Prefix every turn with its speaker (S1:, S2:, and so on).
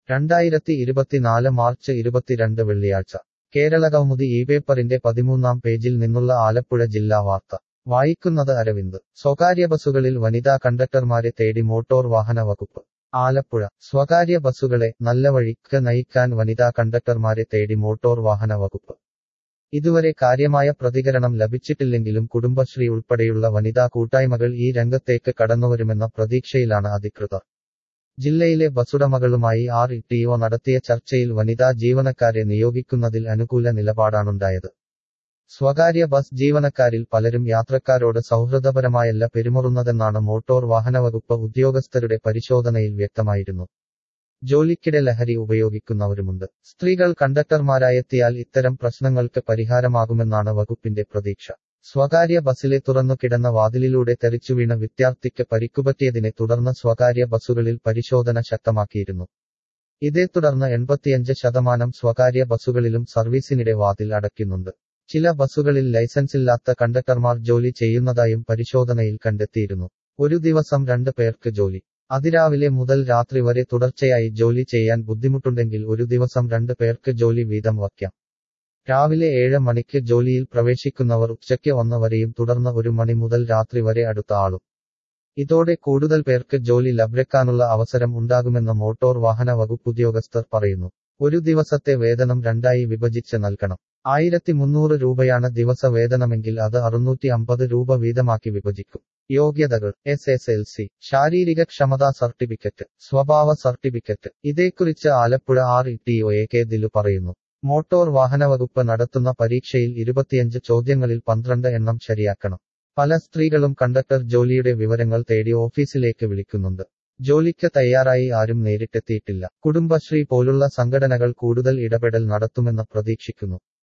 S1: രണ്ടായിരത്തി ഇരുപത്തിനാല് മാർച്ച് ഇരുപത്തിരണ്ട് വെള്ളിയാഴ്ച കേരള കൗമുദി ഈ പേപ്പറിന്റെ പതിമൂന്നാം പേജിൽ നിന്നുള്ള ആലപ്പുഴ ജില്ലാ വാർത്ത വായിക്കുന്നത് അരവിന്ദ് സ്വകാര്യ ബസ്സുകളിൽ വനിതാ കണ്ടക്ടർമാരെ തേടി മോട്ടോർ വാഹന വകുപ്പ് ആലപ്പുഴ സ്വകാര്യ ബസ്സുകളെ നല്ല വഴിക്ക് നയിക്കാൻ വനിതാ കണ്ടക്ടർമാരെ തേടി മോട്ടോർ വാഹന വകുപ്പ് ഇതുവരെ കാര്യമായ പ്രതികരണം ലഭിച്ചിട്ടില്ലെങ്കിലും കുടുംബശ്രീ ഉൾപ്പെടെയുള്ള വനിതാ കൂട്ടായ്മകൾ ഈ രംഗത്തേക്ക് കടന്നുവരുമെന്ന പ്രതീക്ഷയിലാണ് അധികൃതർ ജില്ലയിലെ ബസ്സുടമകളുമായി ആർ ടി ഒ നടത്തിയ ചർച്ചയിൽ വനിതാ ജീവനക്കാരെ നിയോഗിക്കുന്നതിൽ അനുകൂല നിലപാടാണുണ്ടായത് സ്വകാര്യ ബസ് ജീവനക്കാരിൽ പലരും യാത്രക്കാരോട് സൗഹൃദപരമായല്ല പെരുമാറുന്നതെന്നാണ് മോട്ടോർ വാഹനവകുപ്പ് ഉദ്യോഗസ്ഥരുടെ പരിശോധനയിൽ വ്യക്തമായിരുന്നു ജോലിക്കിടെ ലഹരി ഉപയോഗിക്കുന്നവരുമുണ്ട് സ്ത്രീകൾ കണ്ടക്ടർമാരായെത്തിയാൽ ഇത്തരം പ്രശ്നങ്ങൾക്ക് പരിഹാരമാകുമെന്നാണ് വകുപ്പിന്റെ പ്രതീക്ഷ സ്വകാര്യ ബസ്സിലെ തുറന്നു കിടന്ന വാതിലിലൂടെ തെറിച്ചുവീണ വിദ്യാർത്ഥിക്ക് പരിക്കുപറ്റിയതിനെ തുടർന്ന് സ്വകാര്യ ബസ്സുകളിൽ പരിശോധന ശക്തമാക്കിയിരുന്നു ഇതേ തുടർന്ന് എൺപത്തിയഞ്ച് ശതമാനം സ്വകാര്യ ബസ്സുകളിലും സർവീസിനിടെ വാതിൽ അടയ്ക്കുന്നുണ്ട് ചില ബസ്സുകളിൽ ലൈസൻസില്ലാത്ത കണ്ടക്ടർമാർ ജോലി ചെയ്യുന്നതായും പരിശോധനയിൽ കണ്ടെത്തിയിരുന്നു ഒരു ദിവസം രണ്ട് പേർക്ക് ജോലി അതിരാവിലെ മുതൽ രാത്രി വരെ തുടർച്ചയായി ജോലി ചെയ്യാൻ ബുദ്ധിമുട്ടുണ്ടെങ്കിൽ ഒരു ദിവസം രണ്ട് പേർക്ക് ജോലി വീതം വയ്ക്കാം രാവിലെ ഏഴ് മണിക്ക് ജോലിയിൽ പ്രവേശിക്കുന്നവർ ഉച്ചയ്ക്ക് ഒന്ന് വരെയും തുടർന്ന് ഒരു മണി മുതൽ രാത്രി വരെ അടുത്ത ആളും ഇതോടെ കൂടുതൽ പേർക്ക് ജോലി ലഭ്യക്കാനുള്ള അവസരം ഉണ്ടാകുമെന്ന് മോട്ടോർ വാഹന വകുപ്പ് ഉദ്യോഗസ്ഥർ പറയുന്നു ഒരു ദിവസത്തെ വേതനം രണ്ടായി വിഭജിച്ച് നൽകണം ആയിരത്തി മുന്നൂറ് രൂപയാണ് ദിവസ വേതനമെങ്കിൽ അത് അറുന്നൂറ്റി അമ്പത് രൂപ വീതമാക്കി വിഭജിക്കും യോഗ്യതകൾ എസ് എസ് എൽ സി ശാരീരിക ക്ഷമതാ സർട്ടിഫിക്കറ്റ് സ്വഭാവ സർട്ടിഫിക്കറ്റ് ഇതേക്കുറിച്ച് Alappuzha R T O A K കെ ദിലു പറയുന്നു മോട്ടോർ വാഹനവകുപ്പ് നടത്തുന്ന പരീക്ഷയിൽ ഇരുപത്തിയഞ്ച് ചോദ്യങ്ങളിൽ പന്ത്രണ്ട് എണ്ണം ശരിയാക്കണം പല സ്ത്രീകളും കണ്ടക്ടർ ജോലിയുടെ വിവരങ്ങൾ തേടി ഓഫീസിലേക്ക് വിളിക്കുന്നുണ്ട് ജോലിക്ക് തയ്യാറായി ആരും നേരിട്ടെത്തിയിട്ടില്ല കുടുംബശ്രീ പോലുള്ള സംഘടനകൾ കൂടുതൽ ഇടപെടൽ നടത്തുമെന്ന് പ്രതീക്ഷിക്കുന്നു